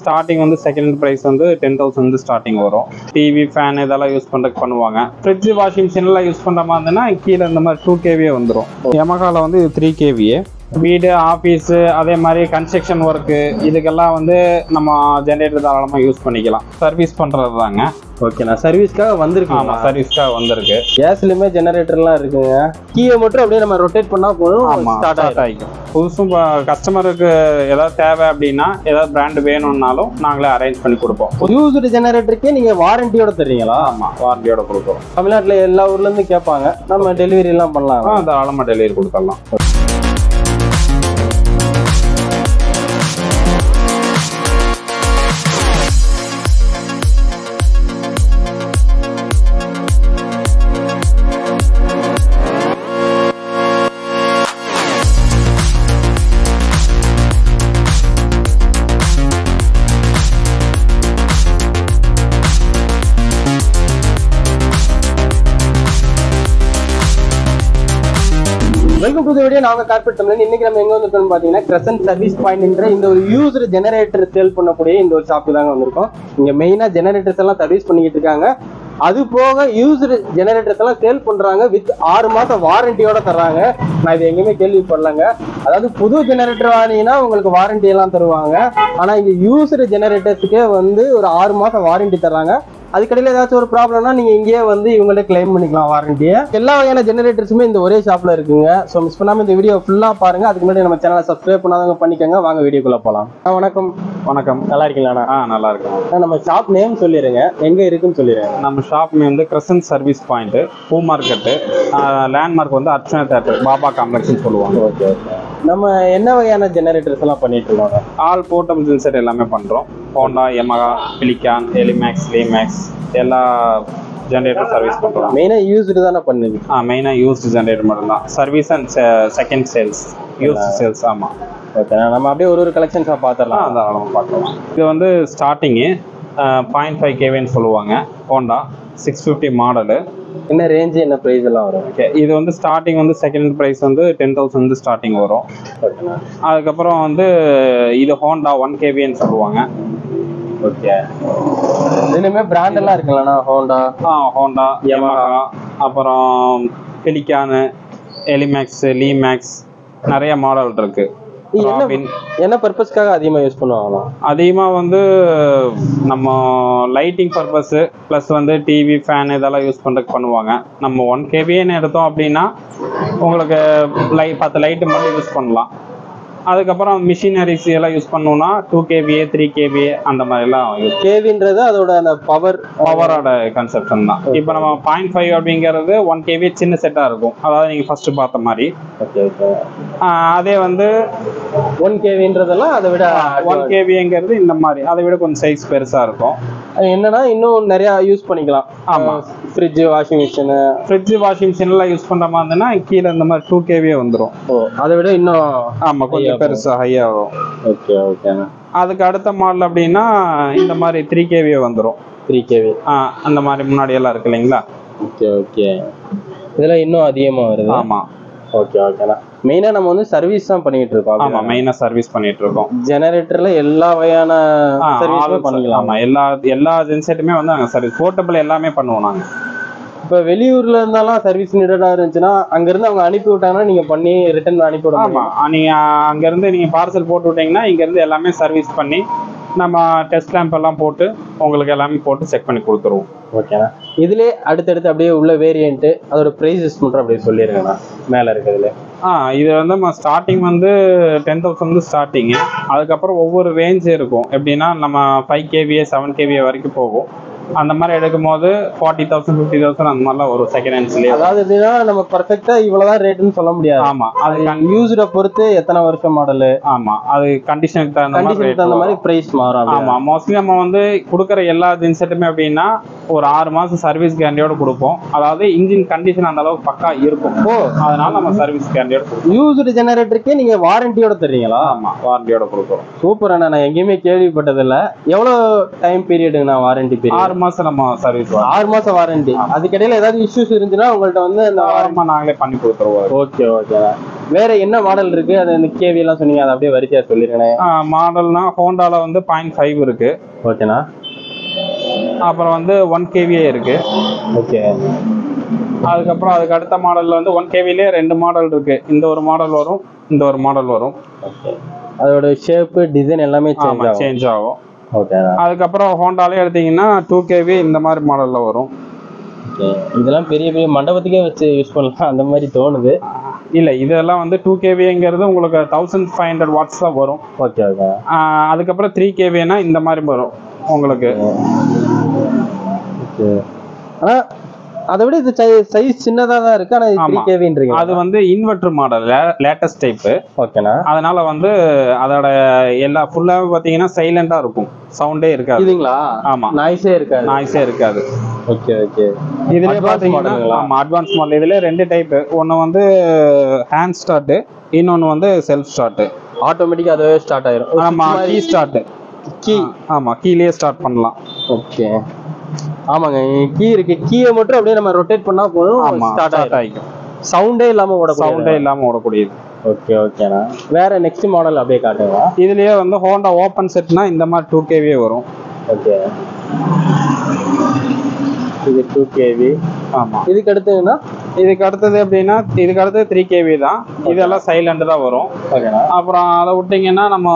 Starting வந்து second price வந்து ten thousand வந்து ஸ்டார்டிங் வரும் டிவி ஃபேன் இதெல்லாம் யூஸ் பண்ணுறதுக்கு பண்ணுவாங்க ஃப்ரிட்ஜ் வாஷிங் மிஷின்லாம் யூஸ் பண்ணுற மாதிரி இருந்ததுன்னா கீழே இந்த மாதிரி டூ கேவியே வந்துடும் எமகால வந்து இது த்ரீ கேவியே வீடு ஆஃபீஸு அதே மாதிரி கன்ஸ்ட்ரக்ஷன் ஒர்க்கு இதுக்கெல்லாம் வந்து நம்ம ஜென்ரேட்டர் தாராளமாக யூஸ் பண்ணிக்கலாம் சர்வீஸ் பண்ணுறது தாங்க ஓகேண்ணா சர்வீஸ்க்காக வந்திருக்கோம் ஆமாம் சர்வீஸ்க்காக வந்திருக்கு கேஸ்லயுமே ஜெனரேட்டர்லாம் இருக்குங்க கீயை மட்டும் அப்படியே நம்ம ரொட்டேட் பண்ணா போதும் ஆமாம் ஸ்டார்ட் ஸ்டார்ட் ஆகிக்கும் புதுசும் கஸ்டமருக்கு ஏதாவது தேவை அப்படின்னா ஏதாவது பிராண்ட் வேணும்னாலும் நாங்களே அரேஞ்ச் பண்ணி கொடுப்போம் யூஸ்டு ஜெனரேட்டருக்கே நீங்க வாரண்டியோட தர்றீங்களா ஆமாம் வாரண்டியோட கொடுக்குறோம் தமிழ்நாட்டுல எல்லா ஊர்ல இருந்து கேட்பாங்க நம்ம டெலிவரி எல்லாம் பண்ணலாம் ஆ தாராளமாக டெலிவரி கொடுத்துடலாம் வெல்கம் டு வீடியோ நாங்க கார்பரேட் தமிழ் இன்னைக்கு நம்ம எங்க வந்திருக்கோம் பாத்தீங்கன்னா கிரசன்ட் சர்வீஸ் பாயிண்ட்ன்ற இந்த ஒரு யூஸ்டு ஜெனரேட்டர் சேல் பண்ணக்கூடிய இந்த ஒரு ஷாப்புக்கு தாங்க வந்திருக்கோம் இங்க மெயினா ஜெனரேட்டர்ஸ் எல்லாம் சர்வீஸ் பண்ணிக்கிட்டு இருக்காங்க அது போக யூஸ்டு ஜெனரேட்டர்ஸ் எல்லாம் சேல் பண்றாங்க வித் ஆறு மாசம் வாரண்டியோட தர்றாங்க நான் இது எங்கேயுமே கேள்விப்படலங்க அதாவது புது ஜெனரேட்டர் வாங்கினீங்கன்னா உங்களுக்கு வாரண்டி எல்லாம் தருவாங்க ஆனா இங்க யூஸ்டு ஜெனரேட்டர்ஸுக்கே வந்து ஒரு ஆறு மாசம் வாரண்டி தர்றாங்க அதுக்கடையில் ஏதாச்சும் ஒரு ப்ராப்ளம்னா நீங்க இங்கேயே வந்து இவங்கள்ட்ட கிளைம் பண்ணிக்கலாம் வாரண்டியை எல்லா வகையான ஜெனரேட்டர்ஸுமே இந்த ஒரே ஷாப்ல இருக்குங்க ஸோ மிஸ் பண்ணாம இந்த வீடியோ ஃபுல்லா பாருங்க அதுக்கு முன்னாடி நம்ம சேனலை சப்ஸ்கிரைப் பண்ணாதவங்க பண்ணிக்கோங்க வாங்க வீடியோக்குள்ள போலாம் ஆ, வணக்கம் வணக்கம் நல்லா இருக்கீங்களாண்ணா ஆ நல்லா இருக்கும் அண்ணா, நம்ம ஷாப் நேம் சொல்லிடுங்க எங்க இருக்குன்னு சொல்லிடுங்க நம்ம ஷாப் வந்து கிரசன்ட் சர்வீஸ் பாயிண்ட்டு பூ மார்க்கெட்டு லேண்ட்மார்க் வந்து அர்ச்சனா தேட்டர் பாபா காம்ப்ளெக்ஸ்னு சொல்லுவாங்க ஓகே ஓகே நம்ம என்ன வகையான ஜெனரேட்டர்ஸ் எல்லாம் பண்ணிட்டு இருக்கோம் ஆல் போர்ட்டபிள் ஜென்செட் எல்லாமே பண்ணுறோம் ஹோண்டா எமகா பிலிகான் எலிமேக்ஸ் லிமேக்ஸ் எல்லா ஜென்ரேட்டர் சர்வீஸ் பண்ணுறோம் மெயினா யூஸ்டு தானே பண்ணுது ஆ மெயினாக யூஸ்டு ஜென்ரேட்டர் மட்டும்தான் service and second sales used sales ஆமாம் ஓகே நம்ம அப்படியே ஒரு ஒரு கலெக்ஷன்ஸாக ஆ பார்த்துடலாம் தாராளமாக பார்க்கலாம் இது வந்து ஸ்டார்டிங்கு பாயிண்ட் ஃபைவ் கேவின்னு சொல்லுவாங்க ஹோண்டா சிக்ஸ் ஃபிஃப்டி மாடலு என்ன ரேஞ்சு என்ன ப்ரைஸ் எல்லாம் வரும் ஓகே இது வந்து ஸ்டார்டிங் வந்து செகண்ட் ப்ரைஸ் வந்து டென் தௌசண்ட் வந்து ஸ்டார்டிங் வரும் ஓகேண்ணா அதுக்கப்புறம் வந்து இது ஹோண்டா ஒன் கேவின்னு சொல்லுவாங்க ஓகே இதுலயுமே பிராண்ட் எல்லாம் இருக்குல்லண்ணா ஹோண்டா ஆ ஹோண்டா யமஹா அப்புறம் பெலிகானு எலிமேக்ஸ் லீமேக்ஸ் நிறைய மாடல் இருக்கு இது என்ன ராபின் என்ன பர்பஸ்க்காக அதிகமா யூஸ் பண்ணுவாங்களா அதிகமாக வந்து நம்ம லைட்டிங் பர்பஸு ப்ளஸ் வந்து டிவி ஃபேன் இதெல்லாம் யூஸ் பண்ணுறதுக்கு பண்ணுவாங்க நம்ம ஒன் கேபின்னு எடுத்தோம் அப்படின்னா உங்களுக்கு லை பத்து லைட்டு மட்டும் யூஸ் பண்ணலாம் அதுக்கப்புறம் மிஷினரிஸ் எல்லாம் யூஸ் பண்ணோம்னா டூ கேவிஏ த்ரீ கேவிஏ அந்த மாதிரிலாம் யூஸ் கேவின்றது அதோட அந்த பவர் பவரோட கன்செப்ஷன் தான் இப்போ நம்ம பாயிண்ட் ஃபைவ் அப்படிங்கிறது ஒன் கேவி சின்ன செட்டாக இருக்கும் அதாவது நீங்கள் ஃபர்ஸ்ட் பார்த்த மாதிரி ஓகே ஓகே ஆஹ் அதே வந்து ஒன் கேவின்றதெல்லாம் அதை விட ஒன் கேவிங்கிறது இந்த மாதிரி அதை விட கொஞ்சம் சைஸ் பெருசாக இருக்கும் அது என்னன்னா இன்னும் நிறைய யூஸ் பண்ணிக்கலாம் ஆமா. Fridge washing machine fridge washing மிஷின்லாம் யூஸ் பண்ணுற மாதிரி இருந்ததுன்னா கீழே இந்த மாதிரி டூ கேவியே வந்துடும் ஓ அதை விட இன்னும் ஆமாம் கொஞ்சம் பெருசாக ஹையாக வரும் ஓகே ஓகேண்ணா அதுக்கு அடுத்த மாடல் அப்படின்னா இந்த மாதிரி த்ரீ கேவியே வந்துடும் த்ரீ கேவி அந்த மாதிரி முன்னாடி எல்லாம் இருக்கு இல்லைங்களா ஓகே ஓகே இதெல்லாம் இன்னும் அதிகமாக வருது ஆமாம் ஓகே ஓகேண்ணா மெயினாக நம்ம வந்து சர்வீஸ் தான் பண்ணிட்டு இருக்கோம் ஆமாம் மெயினாக சர்வீஸ் பண்ணிட்டு இருக்கோம் ஜெனரேட்டர்ல எல்லா வகையான ஆ, சர்வீஸுமே all- பண்ணிக்கலாம் ஆமா எல்லா எல்லா ஜென்செட்டுமே வந்து நாங்கள் சர்வீஸ் போர்ட்டபிள் எல்லாமே பண்ணுவோம் நாங்கள் இப்போ வெளியூர்ல இருந்தாலும் சர்வீஸ் நீடடா இருந்துச்சுன்னா அங்க இருந்து அவங்க அனுப்பி விட்டாங்கன்னா நீங்க பண்ணி ரிட்டர்ன் அனுப்பி விட ஆமா நீங்க அங்கேருந்து நீங்க பார்சல் போட்டு விட்டீங்கன்னா இங்கேருந்து எல்லாமே சர்வீஸ் பண்ணி நம்ம டெஸ்ட் லேம்ப் எல்லாம் போட்டு உங்களுக்கு எல்லாமே போட்டு செக் பண்ணி கொடுத்துருவோம் ஓகேண்ணா இதுலயே அடுத்தடுத்து அப்படியே உள்ள வேரியன்ட் அதோட ப்ரைஸஸ் மட்டும் அப்படியே சொல்லிருங்கண்ணா மேல இருக்கிறதுல ஆ இது வந்து நம்ம ஸ்டார்டிங் வந்து டென் தௌசண்ட் வந்து ஸ்டார்டிங்கு அதுக்கப்புறம் ஒவ்வொரு ரேஞ்ச் இருக்கும் எப்படின்னா நம்ம ஃபைவ் கேவிஏ செவன் கேவிஏ வரைக்கும் போகும் அந்த மாதிரி எடுக்கும்போது ஃபார்ட்டி தௌசண்ட் ஃபிஃப்டி தௌசண்ட் அந்த மாதிரிலாம் ஒரு செகண்ட் ஹேண்ட்ஸ்லேயே அதாவது எப்படின்னா நம்ம பர்ஃபெக்டா இவ்வளவுதான் ரேட்டுன்னு சொல்ல முடியாது ஆமா அது அது யூஸ்ட பொறுத்து எத்தனை வருஷம் மாடலு ஆமா அது கண்டிஷனுக்கு தகுந்த மாதிரி கண்டிஷனுக்கு rate தகுந்த வரும். மாதிரி பிரைஸ் மாறும் அப்படியே. ஆமா மோஸ்ட்லி நம்ம வந்து கொடுக்குற எல்லா ஜின்செட்டுமே அப்படின்னா ஒரு ஆறு மாசம் சர்வீஸ் கேரண்டியோட கொடுப்போம் அதாவது இன்ஜின் கண்டிஷன் அந்த அளவுக்கு பக்கா இருக்கும் ஓ அதனால நம்ம சர்வீஸ் கேரண்டியோட கொடுப்போம் யூஸ்டு ஜெனரேட்டருக்கே நீங்க வாரண்டியோட தர்றீங்களா ஆமா வாரண்டியோட கொடுக்குறோம் சூப்பர் அண்ணா நான் எங்கேயுமே கேள்விப்பட்டதில்ல எவ்வளவு டைம் பீரியடுங்கண்ணா வாரண்டி பீரியட் ஆறு மாசம் நம்ம சர்வீஸ் ஆறு மாசம் வாரண்டி அதுக்கிடையில ஏதாவது இஷ்யூஸ் இருந்துச்சுன்னா உங்கள்ட்ட வந்து அந்த ஆரம்பமா நாங்களே பண்ணி கொடுத்துருவோம் ஓகே ஓகே வேற என்ன மாடல் இருக்கு அது இந்த கேவி எல்லாம் சொன்னீங்க அதை அப்படியே வரிசையா சொல்லிருக்கேன் மாடல்னா ஹோண்டால வந்து பாயிண்ட் ஃபைவ் இருக்கு ஓகேண்ணா அப்புறம் வந்து ஒன் கேவியே இருக்கு ஓகே அதுக்கப்புறம் அதுக்கு அடுத்த மாடல்ல வந்து ஒன் கேவிலே ரெண்டு மாடல் இருக்கு இந்த ஒரு மாடல் வரும் இந்த ஒரு மாடல் வரும் ஓகே அதோட ஷேப்பு டிசைன் எல்லாமே சேஞ்ச் ஆமா ஆகும் சேஞ்ச் ஆகும் ஓகேண்ணா அதுக்கப்புறம் ஹோண்டாலே எடுத்தீங்கன்னா டூ கேவி இந்த மாதிரி மாடல்ல வரும் ஓகே இதெல்லாம் பெரிய பெரிய மண்டபத்துக்கே வச்சு யூஸ் பண்ணலாம் அந்த மாதிரி தோணுது இல்ல இதெல்லாம் வந்து டூ கேவிங்கிறது உங்களுக்கு தௌசண்ட் ஃபைவ் ஹண்ட்ரட் வாட்ஸ் தான் வரும் ஓகே ஓகே ஆஹ் அதுக்கப்புறம் த்ரீ கேவினா இந்த மாதிரி வரும் உங்களுக்கு ஓகே ஆனா அதை விட இது சைஸ் சின்னதா தான் இருக்கு ஆனா த்ரீ ஆமா. கேவின்றீங்க அது வந்து இன்வெர்டர் மாடல் லேட்டஸ்ட் டைப்பு ஓகேண்ணா அதனால வந்து அதோட எல்லா ஃபுல்லாவே பாத்தீங்கன்னா சைலண்டா இருக்கும் சவுண்டே இருக்காது இதுங்களா ஆமா நாய்ஸே இருக்காது நாய்ஸே இருக்காது ஓகே ஓகே இதுல Advanced பாத்தீங்கன்னா மாடலுங்களா? ஆமா அட்வான்ஸ் மாடல் இதுல ரெண்டு டைப் ஒன்னு வந்து ஹேண்ட் ஸ்டார்ட் இன்னொன்னு வந்து செல்ஃப் ஸ்டார்ட் ஆட்டோமேட்டிக்கா அதுவே ஸ்டார்ட் ஆயிரும் ஆமா கீ ஸ்டார்ட் கீ ஆமா கீழே ஸ்டார்ட் பண்ணலாம் ஓகே ஆமாங்க கீ இருக்கு கீயை மட்டும் அப்படியே நம்ம ரொட்டேட் பண்ணா போதும் ஆமா ஸ்டார்ட் ஸ்டார்ட் ஆயிரும் ஆகிக்கும் சவுண்டே இல்லாம ஓட சவுண்டே இல்லாம ஓடக்கூடியது ஓகே ஓகேண்ணா வேற நெக்ஸ்ட் மாடல் அப்படியே காட்டுங்க இதுலயே வந்து ஹோண்டா ஓப்பன் செட்னா இந்த மாதிரி டூ கேவியே வரும் ஓகே இது டூ கேவி ஆமா இதுக்கு அடுத்ததுன்னா இதுக்கு அடுத்தது எப்படின்னா இதுக்கு அடுத்தது த்ரீ கேவி தான் இதெல்லாம் சைலண்ட் தான் வரும் ஓகேண்ணா அப்புறம் அதை விட்டிங்கன்னா நம்ம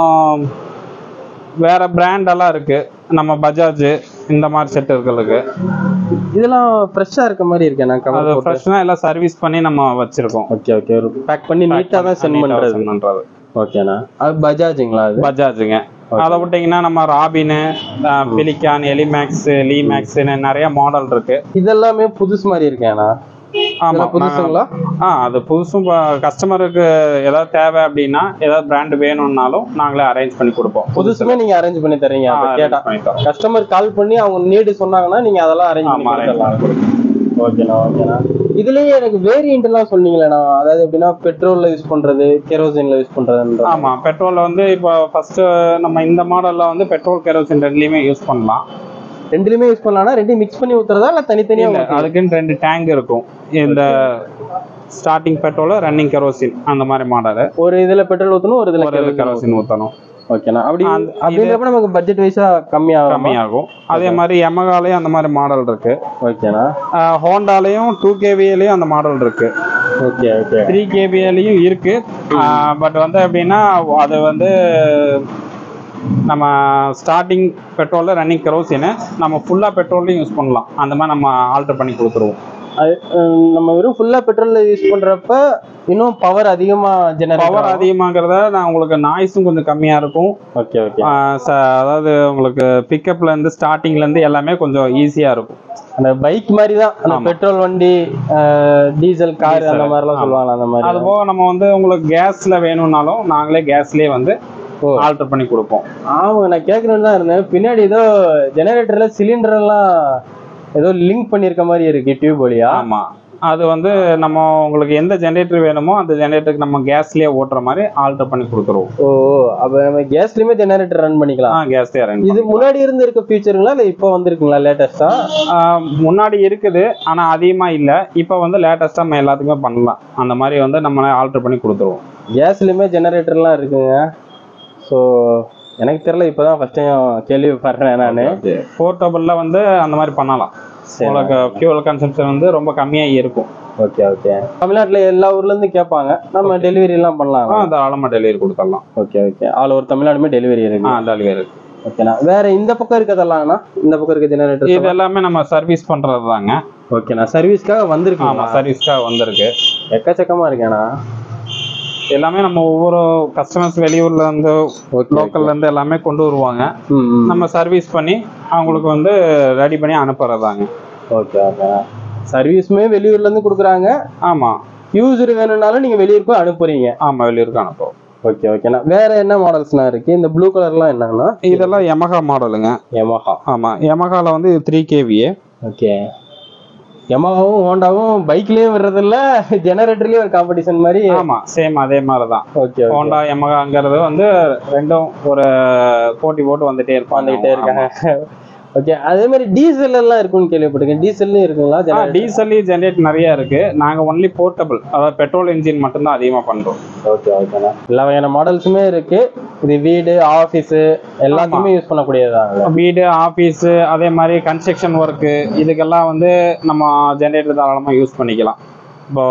வேற பிராண்ட் எல்லாம் இருக்கு நம்ம பஜாஜ் இந்த மாதிரி செட் இருக்கிறதுக்கு இதெல்லாம் ஃப்ரெஷ்ஷா இருக்க மாதிரி இருக்கேண்ணா அது கவர் போட்டு ஃப்ரெஷ்னா எல்லாம் சர்வீஸ் பண்ணி நம்ம வச்சிருக்கோம் ஓகே ஓகே பேக் பண்ணி நீட்டா தான் சென்ட் Neat ஆ பண்றது send பண்றது ஓகேண்ணா அது பஜாஜுங்களா அது பஜாஜுங்க அதை விட்டிங்கன்னா நம்ம ராபினு பிலிகான் எலிமேக்ஸ் லீமேக்ஸ்னு நிறைய மாடல் இருக்கு இதெல்லாமே புதுசு மாதிரி இருக்கேண்ணா ஆமா இதெல்லாம் புதுசுங்களா ஆ அது புதுசும் கஸ்டமருக்கு ஏதாவது தேவை அப்படின்னா ஏதாவது பிராண்ட் வேணும்னாலும் நாங்களே அரேஞ்ச் பண்ணி கொடுப்போம் புதுசுமே நீங்க அரேஞ்ச் பண்ணி தர்றீங்க ஆ, அப்ப arrange கேட்டா பண்ணி தரோம். கஸ்டமர் கால் பண்ணி அவங்க நீடு சொன்னாங்கன்னா நீங்க அதெல்லாம் அரேஞ்ச் ஆமா பண்ணி arrange கொடுத்துடலாம் ஓகேண்ணா ஓகேண்ணா இதுலயே எனக்கு வேரியன்ட் எல்லாம் சொன்னீங்களேண்ணா அதாவது எப்படின்னா பெட்ரோல்ல யூஸ் பண்றது கெரோசின்ல யூஸ் பண்றதுன்ற ஆமா பெட்ரோல்ல வந்து இப்போ ஃபர்ஸ்ட் நம்ம இந்த மாடல்ல வந்து பெட்ரோல் கெரோசின் ரெண்டுலயுமே யூஸ் பண்ணலாம் ரெண்டுலயுமே யூஸ் பண்ணலாம்னா ரெண்டையும் மிக்ஸ் பண்ணி ஊத்துறதா இல்ல தனித்தனியா இல்ல ஊத்துறதா? அதுக்குன்னு ரெண்டு டேங்க் இருக்கும் இந்த ஸ்டார்டிங் பெட்ரோல் ரன்னிங் கெரோசின் அந்த மாதிரி மாடல் ஒரு இதுல பெட்ரோல் ஊத்தணும் ஒரு இதுல ஒரு kerosene கெரோசின் ஊத்தணும் ஓகேண்ணா அப்படி அந்த- அப்படின்றப்ப நமக்கு பட்ஜெட் வைஸா கம்மியாகும் கம்மியாகும் அதே மாதிரி எமகாலையும் அந்த மாதிரி மாடல் இருக்கு ஓகேண்ணா ஹோண்டாலையும் டூ கேவிஏலையும் அந்த மாடல் இருக்கு ஓகே ஓகே த்ரீ கேபிஎலையும் இருக்கு பட் வந்து எப்படின்னா அது வந்து நம்ம ஸ்டார்டிங் பெட்ரோலில் ரன்னிங் கெரோசினை நம்ம ஃபுல்லாக பெட்ரோல்லையும் யூஸ் பண்ணலாம் அந்த மாதிரி நம்ம ஆல்டர் பண்ணி கொடுத்துருவோம் அது ஹம், நம்ம வெறும் ஃபுல்லா பெட்ரோல்ல யூஸ் பண்றப்ப இன்னும் பவர் அதிகமா ஜெனரேட் பவர் அதிகமாகிறத நான் உங்களுக்கு நாய்ஸும் கொஞ்சம் கம்மியாக இருக்கும் ஓகே ஓகே ஆஹ் ச- அதாவது உங்களுக்கு பிக்கப்ல இருந்து ஸ்டார்டிங்ல இருந்து எல்லாமே கொஞ்சம் ஈஸியாக இருக்கும் அந்த பைக் மாதிரி தான் அந்த ஆமா. பெட்ரோல் வண்டி டீசல் கார் அந்த Diesel, மாதிரிலாம் ஆமா. சொல்லுவாங்க அந்த மாதிரி அது போக நம்ம வந்து உங்களுக்கு கேஸ்ல வேணும்னாலும் நாங்களே கேஸ்லயே வந்து ஓ. ஆல்டர் பண்ணி கொடுப்போம் ஆமா நான் கேட்கணும்னு தான் இருந்தேன் பின்னாடி ஏதோ ஜெனரேட்டர்ல சிலிண்டர் எல்லாம் ஏதோ லிங்க் பண்ணிருக்க மாதிரி இருக்கு டியூப் வழியா ஆமா அது வந்து நம்ம உங்களுக்கு எந்த ஜெனரேட்டர் வேணுமோ அந்த ஜெனரேட்டருக்கு நம்ம கேஸ்லயே ஓட்டுற மாதிரி ஆல்டர் பண்ணி கொடுத்துருவோம் ஓ அப்ப நம்ம கேஸ்லயுமே ஜெனரேட்டர் ரன் பண்ணிக்கலாம் ஆ கேஸ்லயே அரேஞ்ச் இது முன்னாடி இருந்து இருக்க ஃபீச்சருங்களா இல்ல இப்போ வந்திருக்குங்களா லேட்டஸ்டா முன்னாடி இருக்குது ஆனா அதிகமா இல்ல இப்போ வந்து லேட்டஸ்டா நம்ம எல்லாத்துக்குமே பண்ணலாம் அந்த மாதிரி வந்து நம்ம ஆல்டர் பண்ணி கொடுத்துருவோம் கேஸ்லயுமே ஜெனரேட்டர்லாம் இருக்குங்க ஸோ எனக்கு தெரியல இப்போதான் ஃபர்ஸ்ட் டைம் கேள்விப்படுறேன் நான் போர்ட்டபிள்ல வந்து அந்த மாதிரி பண்ணலாம் உங்களுக்கு ஃபியூல் கன்சம்ஷன் வந்து ரொம்ப கம்மியா இருக்கும் ஓகே ஓகே தமிழ்நாட்டுல எல்லா ஊர்ல இருந்து கேட்பாங்க நம்ம டெலிவரி எல்லாம் பண்ணலாம் ஆ தாராளமா டெலிவரி கொடுத்துடலாம் ஓகே ஓகே ஆல் ஓவர் தமிழ்நாடுமே டெலிவரி ஆ இருக்கு டெலிவரி ஓகேண்ணா வேற இந்த பக்கம் இருக்கதெல்லாம்ண்ணா இந்த பக்கம் இருக்க ஜெனரேட்டர் இது எல்லாமே நம்ம சர்வீஸ் பண்றது தாங்க ஓகேண்ணா சர்வீஸ்க்காக ஆமா வந்திருக்கீங்களா சர்வீஸ்க்காக வந்திருக்கு எக்கச்சக்கமா இருக்கேண்ணா எல்லாமே நம்ம ஒவ்வொரு கஸ்டமர்ஸ் வெளியூர்ல இருந்து ஓகே லோக்கல்ல இருந்து எல்லாமே கொண்டு வருவாங்க ம் ம். நம்ம சர்வீஸ் பண்ணி அவங்களுக்கு வந்து ரெடி பண்ணி அனுப்புறதாங்க ஓகே ஓகே சர்வீஸுமே வெளியூர்ல இருந்து கொடுக்குறாங்க ஆமா யூசர் வேணும்னாலும் நீங்க வெளியூருக்கு அனுப்புறீங்க ஆமா வெளியூருக்கு அனுப்புவோம் ஓகே ஓகேண்ணா வேற என்ன மாடல்ஸ்லாம் இருக்கு இந்த ப்ளூ கலர்லாம் என்னன்னா இதெல்லாம் யமகா மாடலுங்க யமஹா ஆமா யமகால வந்து த்ரீ கேவிஏ ஓகே யமஹாவும் ஹோண்டாவும் பைக்லயும் வர்றதில்ல ஜெனரேட்டர்லயும் ஒரு காம்படிஷன் மாதிரி ஆமா சேம் அதே மாதிரி தான் ஓகே ஹோண்டா யமகாங்கிறது வந்து ரெண்டும் ஒரு போட்டி போட்டு வந்துட்டே இருப்பாங்க வந்துகிட்டே இருக்காங்க ஓகே அதே மாதிரி டீசல் எல்லாம் இருக்கும்னு கேள்விப்பட்டிருக்கேன் டீசல்லும் இருக்குங்களா generator? டீசல் ஜென்ரேட் நிறைய இருக்கு நாங்க ஒன்லி போர்ட்டபிள் அதாவது பெட்ரோல் இன்ஜின் மட்டும்தான் அதிகமா பண்றோம் ஓகே ஓகேண்ணா எல்லா வகையான மாடல்ஸுமே இருக்கு இது வீடு ஆஃபீஸ் எல்லாத்துக்குமே யூஸ் பண்ணக்கூடியதான் வீடு ஆஃபீஸ் அதே மாதிரி கன்ஸ்ட்ரக்ஷன் ஒர்க்கு இதுக்கெல்லாம் வந்து நம்ம ஜென்ரேட்டர் தாராளமாக யூஸ் பண்ணிக்கலாம் இப்போ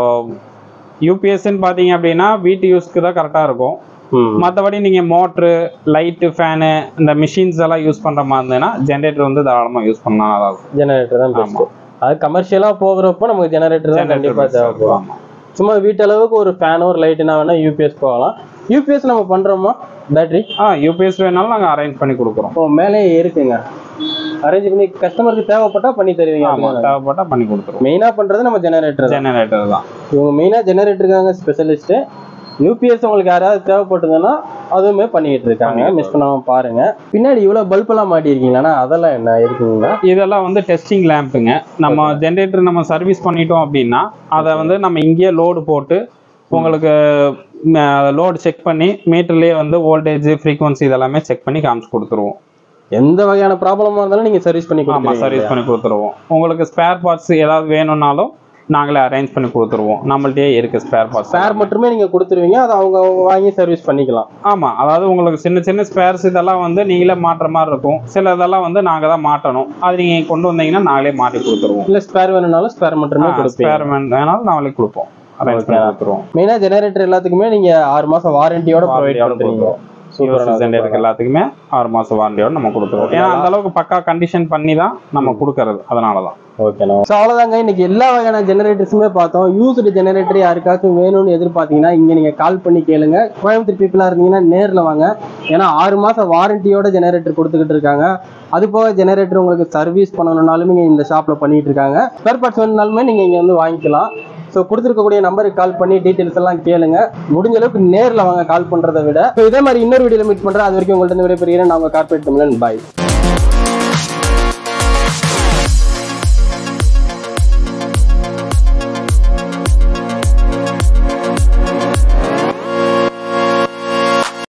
யூபிஎஸ்ன்னு பார்த்தீங்க அப்படின்னா வீட்டு யூஸ்க்கு தான் கரெக்டாக இருக்கும் ம் மற்றபடி நீங்கள் மோட்ரு லைட்டு ஃபேனு இந்த மிஷின்ஸ் எல்லாம் யூஸ் பண்ணுற மாதிரி இருந்ததுன்னா ஜென்ரேட்டர் வந்து தாராளமாக யூஸ் பண்ணால் நல்லா இருக்கும் ஜெனரேட்டர் தான் பெஸ்ட் அது கமர்ஷியலா போகிறப்போ நமக்கு ஜெனரேட்டர் தான் கண்டிப்பா தேவைப்படும் ஆமா. சும்மா வீட்டளவுக்கு ஒரு ஃபேனோ ஒரு லைட்டுனா வேணா யூபிஎஸ் போகலாம் யூபிஎஸ் நம்ம பண்றோமா பேட்டரி ஆ யூபிஎஸ் வேணாலும் நாங்கள் அரேஞ்ச் பண்ணி கொடுக்குறோம் இப்போ மேலே இருக்குங்க அரேஞ்ச் பண்ணி கஸ்டமருக்கு தேவைப்பட்டா பண்ணி தருவீங்க ஆமாம் தேவைப்பட்டால் பண்ணி கொடுத்துருவோம் மெயினா பண்றது நம்ம ஜெனரேட்டர் தான் ஜெனரேட்டர் தான் இவங்க மெயினா ஜெனரேட்டருக்காங்க ஸ்பெஷலிஸ்ட் யூபிஎஸ் உங்களுக்கு யாராவது தேவைப்பட்டதுன்னா அதுவுமே பண்ணிக்கிட்டு இருக்காங்க மிஸ் பண்ணாம பாருங்க பின்னாடி இவ்வளவு பல்ப் எல்லாம் மாட்டியிருக்கீங்களா அதெல்லாம் என்ன இருக்குங்களா இதெல்லாம் வந்து டெஸ்டிங் லேம்புங்க நம்ம ஜென்ரேட்டர் நம்ம சர்வீஸ் பண்ணிட்டோம் அப்படின்னா அதை வந்து நம்ம இங்கேயே லோடு போட்டு உங்களுக்கு லோடு செக் பண்ணி மீட்டர்லேயே வந்து வோல்டேஜ் ஃப்ரீக்வன்சி இதெல்லாமே செக் பண்ணி காமிச்சு கொடுத்துருவோம் எந்த வகையான ப்ராப்ளமா இருந்தாலும் நீங்க சர்வீஸ் பண்ணி ஆமாம் கொடுத்துருவீங்க சர்வீஸ் பண்ணி கொடுத்துருவோம் உங்களுக்கு ஸ்பேர் பார்ட்ஸ் ஏதாவது வேணும்னாலும் நாங்களே அரேஞ்ச் பண்ணி கொடுத்துருவோம் நம்மள்ட்டயே இருக்கு ஸ்பேர் பார்ட்ஸ் ஸ்பேர் மட்டுமே நீங்க கொடுத்துருவீங்க அதை அவங்க வாங்கி சர்வீஸ் பண்ணிக்கலாம் ஆமாம் அதாவது உங்களுக்கு சின்ன சின்ன ஸ்பேர்ஸ் இதெல்லாம் வந்து நீங்களே மாட்டுற மாதிரி இருக்கும் சில இதெல்லாம் வந்து நாங்கள் தான் மாட்டணும் அது நீங்கள் கொண்டு வந்தீங்கன்னா நாங்களே மாட்டி கொடுத்துருவோம் இல்ல ஸ்பேர் வேணும்னாலும் ஸ்பேர் மட்டுமே கொடுப்பீங்க ஸ்பேர் வேணாலும் நாங்களே கொடுப்போம் அரேஞ்ச் பண்ணி கொடுத்துருவோம் மெயினா ஜெனரேட்டர் எல்லாத்துக்குமே நீங்க ஆறு மாசம் வாரண்டியோட ப்ரொவைட் வாரண்டியோட பண்றீங்க யூஎஸ் ஜென்ரேட்டருக்கு எல்லாத்துக்குமே ஆறு மாசம் வாரண்டியோட நம்ம கொடுத்துருவோம் ஏன்னா அந்த அளவுக்கு பக்கா கண்டிஷன் பண்ணி தான் நம்ம கொடுக்கறது அதனால தான் ஓகேண்ணா ஸோ அவ்வளோதாங்க இன்னைக்கு எல்லா வகையான ஜெனரேட்டர்ஸுமே பார்த்தோம் யூஸ்டு ஜெனரேட்டர் யாருக்காச்சும் வேணும்னு எதிர்பார்த்தீங்கன்னா இங்கே நீங்கள் கால் பண்ணி கேளுங்க கோயம்புத்தூர் பீப்புளாக இருந்தீங்கன்னா நேரில் வாங்க ஏன்னா ஆறு மாதம் வாரண்டியோட ஜெனரேட்டர் கொடுத்துக்கிட்டு இருக்காங்க அது போக ஜெனரேட்டர் உங்களுக்கு சர்வீஸ் பண்ணணும்னாலும் இங்கே இந்த ஷாப்பில் பண்ணிட்டு இருக்காங்க ஸ்பேர் பார்ட்ஸ் வேணுனாலுமே நீங்கள் இங்கே வந்து வாங்கிக்கலாம் ஸோ கொடுத்துருக்கக்கூடிய நம்பருக்கு கால் பண்ணி டீட்டெயில்ஸ் எல்லாம் கேளுங்க முடிஞ்ச அளவுக்கு நேரில் வாங்க கால் பண்ணுறதை விட ஸோ இதே மாதிரி இன்னொரு வீடியோவில் மீட் பண்ணுறேன் அது வரைக்கும் உங்கள்ட்ட இருந்து விடைபெறுகிறேன் நான் உங்கள் கார்பரேட் தமிழன் பாய்